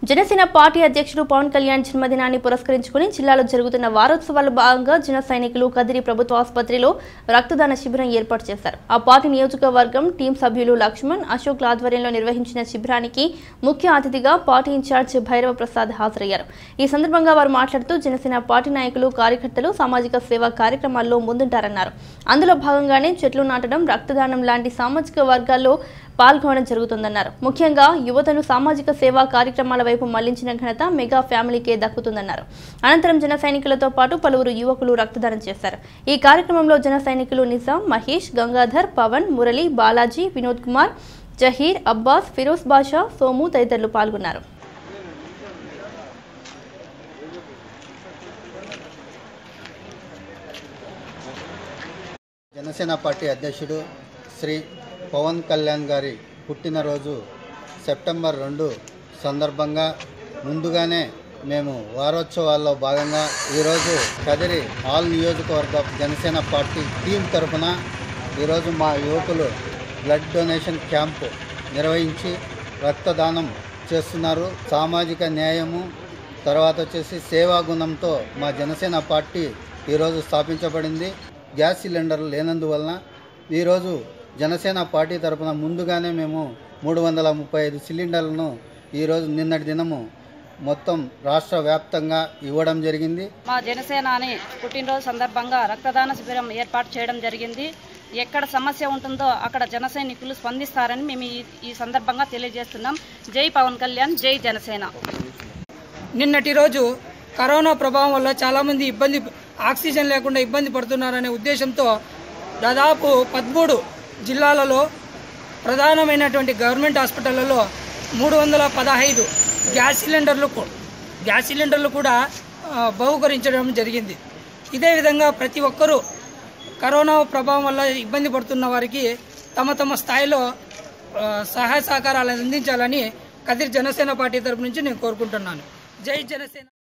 Janasena party అధ్యక్షుడు పవన్ కళ్యాణ్ జన్మదినాన్ని పురస్కరించుకుని జిల్లాలో జరుగుతున్న వారోత్సవాల్లో భాగంగా జన సైనికులు కదిరి ప్రభుత్వ ఆసుపత్రిలో రక్తదాన శిబిరం ఏర్పాటు చేశారు ఆ పార్టీ నియోజకవర్గం టీం సభ్యులు లక్ష్మణ్ అశోక్ ఆధ్వర్యంలో నిర్వహించిన శిబిరానికి ముఖ్య అతిథిగా పార్టీ ఇన్ఛార్జ్ భైరవ ప్రసాద్ హాజరయ్యారు ఈ సందర్భంగా వారు మాట్లాడుతూ జనసేన పార్టీ నాయకులు కార్యకర్తలు సామాజిక సేవా కార్యక్రమాల్లో ముందుంటారన్నారు అందులో భాగంగానే చెట్లు నాటడం రక్తదానం లాంటి సామాజిక వర్గాల్లో పాల్గొనడం జరుగుతుందన్నారు ముఖ్యంగా యువతను సామాజిక సేవా కార్యక్రమాల వైపు మళ్లించిన ఘనత మెగా ఫ్యామిలీకే దక్కుతుందన్నారు అనంతరం జన సైనికులతో పాటు పలువురు యువకులు రక్తదానం చేశారు ఈ కార్యక్రమంలో జన సైనికులు నిజాం మహేష్ గంగాధర్ పవన్ మురళి బాలాజీ వినోద్ కుమార్ జహీర్ అబ్బాస్ ఫిరోజ్ బాషా సోము తదితరులు పాల్గొన్నారు జనసేన పార్టీ అధ్యక్షుడు శ్రీ పవన్ కళ్యాణ్ గారి పుట్టినరోజు సెప్టెంబర్ రెండు సందర్భంగా ముందుగానే మేము వారోత్సవాల్లో భాగంగా ఈరోజు కదిరి ఆల్ నియోజకవర్గ జనసేన పార్టీ టీం తరఫున ఈరోజు మా యువకులు బ్లడ్ డొనేషన్ క్యాంపు నిర్వహించి రక్తదానం చేస్తున్నారు సామాజిక న్యాయము తర్వాత వచ్చేసి సేవా గుణంతో మా జనసేన పార్టీ ఈరోజు స్థాపించబడింది గ్యాస్ సిలిండర్లు లేనందువలన ఈరోజు జనసేన పార్టీ తరపున ముందుగానే మేము మూడు వందల ముప్పై ఐదు సిలిండర్లను ఈరోజు నిన్నటి దినము మొత్తం రాష్ట్ర వ్యాప్తంగా ఇవ్వడం జరిగింది మా జనసేనాని పుట్టినరోజు సందర్భంగా రక్తదాన శిబిరం ఏర్పాటు చేయడం జరిగింది ఎక్కడ సమస్య ఉంటుందో అక్కడ జన సైనికులు స్పందిస్తారని మేము ఈ ఈ సందర్భంగా తెలియజేస్తున్నాం జై పవన్ కళ్యాణ్ జై జనసేన నిన్నటి రోజు కరోనా ప్రభావం వల్ల చాలామంది ఇబ్బంది ఆక్సిజన్ లేకుండా ఇబ్బంది పడుతున్నారనే ఉద్దేశంతో దాదాపు పదమూడు జిల్లాలలో ప్రధానమైనటువంటి గవర్నమెంట్ హాస్పిటళ్లలో మూడు వందల పదహైదు గ్యాస్ సిలిండర్లు కూ- గ్యాస్ సిలిండర్లు కూడా ఆ, బహుకరించడం జరిగింది ఇదే విధంగా ప్రతి ఒక్కరూ కరోనా ప్రభావం వల్ల ఇబ్బంది పడుతున్న వారికి తమ తమ స్థాయిలో ఆ, సహాయ సహకారాలు అందించాలని కదిరి జనసేన పార్టీ తరపు నుంచి నేను కోరుకుంటున్నాను జై జనసేన